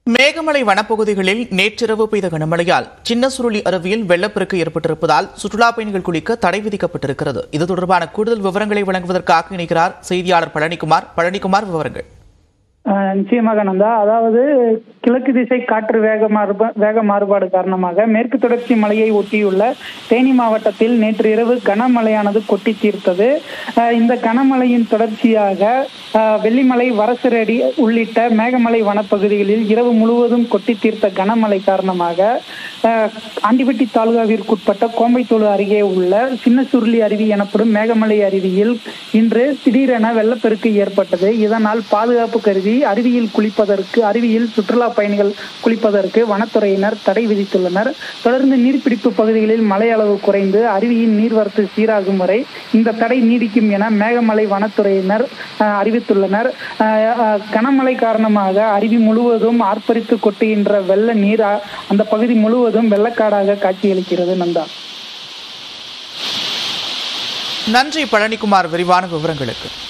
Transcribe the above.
மேகமலை வனப்பகுதிகளில் நேற்றிரவு பெய்த கனமழையால் சின்ன சுருளி அருவியில் வெள்ளப்பெருக்கு ஏற்பட்டிருப்பதால் சுற்றுலா பயணிகள் குளிக்க தடை விதிக்கப்பட்டிருக்கிறது இது தொடர்பான கூடுதல் விவரங்களை வழங்குவதற்காக இணைக்கிறார் செய்தியாளர் பழனிக்குமார் பழனிக்குமார் விவரங்கள் ஆஹ் நிச்சயமாக நந்தா அதாவது கிழக்கு திசை காற்று வேக மாறுபா வேக மாறுபாடு காரணமாக மேற்கு தொடர்ச்சி மலையை ஒட்டியுள்ள தேனி மாவட்டத்தில் நேற்று இரவு கனமழையானது கொட்டி தீர்த்தது ஆஹ் இந்த கனமழையின் தொடர்ச்சியாக ஆஹ் வெள்ளிமலை வரசரடி உள்ளிட்ட மேகமலை வனப்பகுதிகளில் இரவு முழுவதும் கொட்டி தீர்த்த கனமழை காரணமாக ஆஹ் ஆண்டிப்பட்டி தாலுகாவிற்குட்பட்ட கோம்பைத்தோடு அருகே உள்ள சின்ன சுருளி அருவி எனப்படும் மேகமலை அருவியில் இன்று திடீரென வெள்ளப்பெருக்கு ஏற்பட்டது இதனால் பாதுகாப்பு கருதி அருவியில் குளிப்பதற்கு அருவியில் சுற்றுலா பயணிகள் குளிப்பதற்கு வனத்துறையினர் தடை விதித்துள்ளனர் தொடர்ந்து நீர்பிடிப்பு பகுதிகளில் மழை அளவு குறைந்து அருவியின் நீர்வரத்து சீராகும் வரை இந்த தடை நீடிக்கும் என மேகமலை வனத்துறையினர் ஆஹ், அறிவித்துள்ளனர் ஆஹ், ஆஹ், கனமழை காரணமாக அருவி முழுவதும் ஆர்ப்பரித்து கொட்டுகின்ற வெள்ள நீர் ஆ- அந்த பகுதி முழுவதும் வெள்ளக்காடாக காட்சியளிக்கிறது நந்தா நன்றி பழனிக்குமார் விரிவான விவரங்களுக்கு